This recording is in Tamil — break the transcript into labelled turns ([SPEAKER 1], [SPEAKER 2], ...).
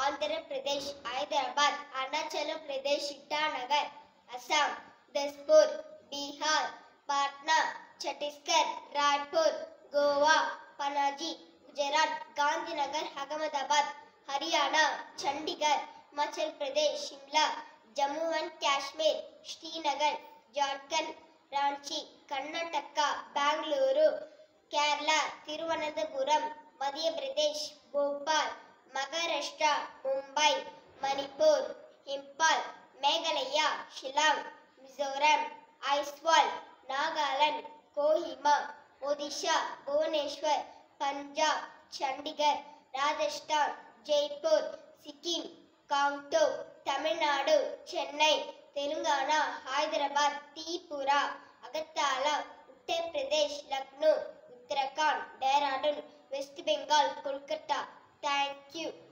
[SPEAKER 1] Andhra Pradesh Hyderabad Arunachal Pradesh Itanagar Assam Dispur Bihar Patna Chhattisgarh Raipur Goa Panaji Gujarat Gandhinagar Ahmedabad Haryana Chandigarh Himachal Pradesh Shimla Jammu and Kashmir Srinagar Jharkhand Ranchi Karnataka Bengaluru Kerala Thiruvananthapuram Madhya Pradesh Bhopal Maharashtra Mumbai Manipur Imphal Meghalaya Shillong Mizoram Aizawl Nagaland Kohima Odisha Bhubaneswar Punjab Chandigarh Rajasthan Jaipur Sikkim Gangtok Tamil Nadu Chennai Telangana Hyderabad Tripura Agartala Uttar Pradesh Lucknow Uttarakhand Dehradun west Bengal Kolkata thank you